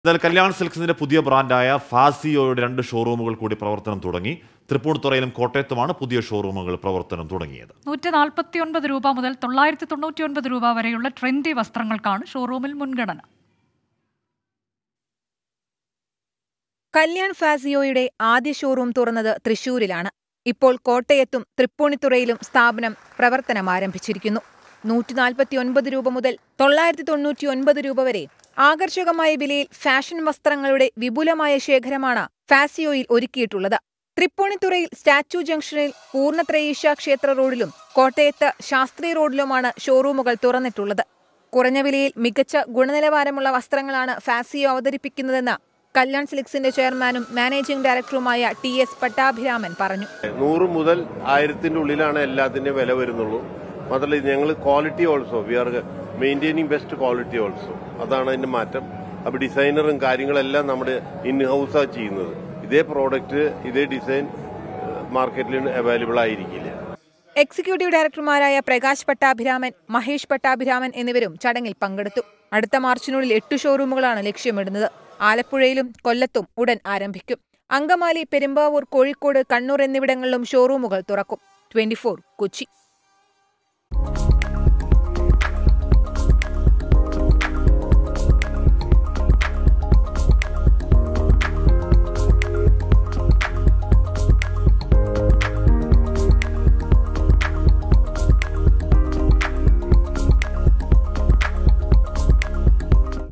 എന്നാൽ കല്യാൺ സിൽക്സിന്റെ പുതിയ ബ്രാൻഡായ ഫാസിയോയുടെ രണ്ട് ഷോറൂമുകൾ കൂടി പ്രവർത്തനം തുടങ്ങി തൃപ്പൂണിത്തുറയിലും കോട്ടയത്തുമാണ് പുതിയ ഷോറൂമുകൾ പ്രവർത്തനം തുടങ്ങിയത് നൂറ്റി നാൽപ്പത്തി ഒൻപത് രൂപ മുതൽ തൊള്ളായിരത്തി തൊണ്ണൂറ്റി ഒൻപത് രൂപ വരെയുള്ള ട്രെൻഡി വസ്ത്രങ്ങൾക്കാണ് ഷോറൂമിൽ മുൻഗണന കല്യാൺ ഫാസിയോയുടെ ആദ്യ ഷോറൂം തുറന്നത് തൃശൂരിലാണ് ഇപ്പോൾ കോട്ടയത്തും തൃപ്പൂണിത്തുറയിലും സ്ഥാപനം പ്രവർത്തനം ആരംഭിച്ചിരിക്കുന്നു നൂറ്റി നാൽപ്പത്തി ഒൻപത് രൂപ മുതൽ തൊള്ളായിരത്തി തൊണ്ണൂറ്റി ഒൻപത് രൂപ വരെ ആകർഷകമായ വിലയിൽ ഫാഷൻ വസ്ത്രങ്ങളുടെ വിപുലമായ ശേഖരമാണ് ഫാസിയോയിൽ ഒരുക്കിയിട്ടുള്ളത് തൃപ്പൂണിത്തുറയിൽ സ്റ്റാച്യു ജംഗ്ഷനിൽ പൂർണ്ണത്രയീശ ക്ഷേത്ര റോഡിലും കോട്ടയത്ത് ശാസ്ത്രി റോഡിലുമാണ് ഷോറൂമുകൾ തുറന്നിട്ടുള്ളത് കുറഞ്ഞ വിലയിൽ മികച്ച ഗുണനിലവാരമുള്ള വസ്ത്രങ്ങളാണ് ഫാസിയോ അവതരിപ്പിക്കുന്നതെന്ന് കല്യാൺ സിലിക്സിന്റെ ചെയർമാനും മാനേജിംഗ് ഡയറക്ടറുമായ ടി എസ് പട്ടാഭിരാമൻ പറഞ്ഞു നൂറ് മുതൽ ആയിരത്തിന്റെ ഉള്ളിലാണ് എല്ലാത്തിന്റെയും വില വരുന്നുള്ളൂ മാത്രമല്ല ഞങ്ങൾ quality also we are maintaining best quality also അതാണ് അതിന്റെ മാറ്റം അപ്പൊ ഡിസൈനറും കാര്യങ്ങളെല്ലാം നമ്മുടെ ഇൻ ഹൗസാണ് ചെയ്യുന്നത് ഇതേ പ്രോഡക്റ്റ് ഇതേ ഡിസൈൻ മാർക്കറ്റിൽ അവൈലബിൾ ആയിരിക്കില്ല എക്സിക്യൂട്ടീവ് ഡയറക്ടർമാരായ പ്രകാശ് പട്ടാഭിരാമൻ മഹേഷ് പട്ടാഭിരാമൻ എന്നിവരും ചടങ്ങിൽ പങ്കെടുത്തു അടുത്ത മാർച്ചിനുള്ളിൽ എട്ട് ഷോറൂമുകളാണ് ലക്ഷ്യമിടുന്നത് ആലപ്പുഴയിലും കൊല്ലത്തും ഉടൻ ആരംഭിക്കും അങ്കമാലി പെരുമ്പാവൂർ കോഴിക്കോട് കണ്ണൂർ എന്നിവിടങ്ങളിലും ഷോറൂമുകൾ തുറക്കും ട്വന്റി കൊച്ചി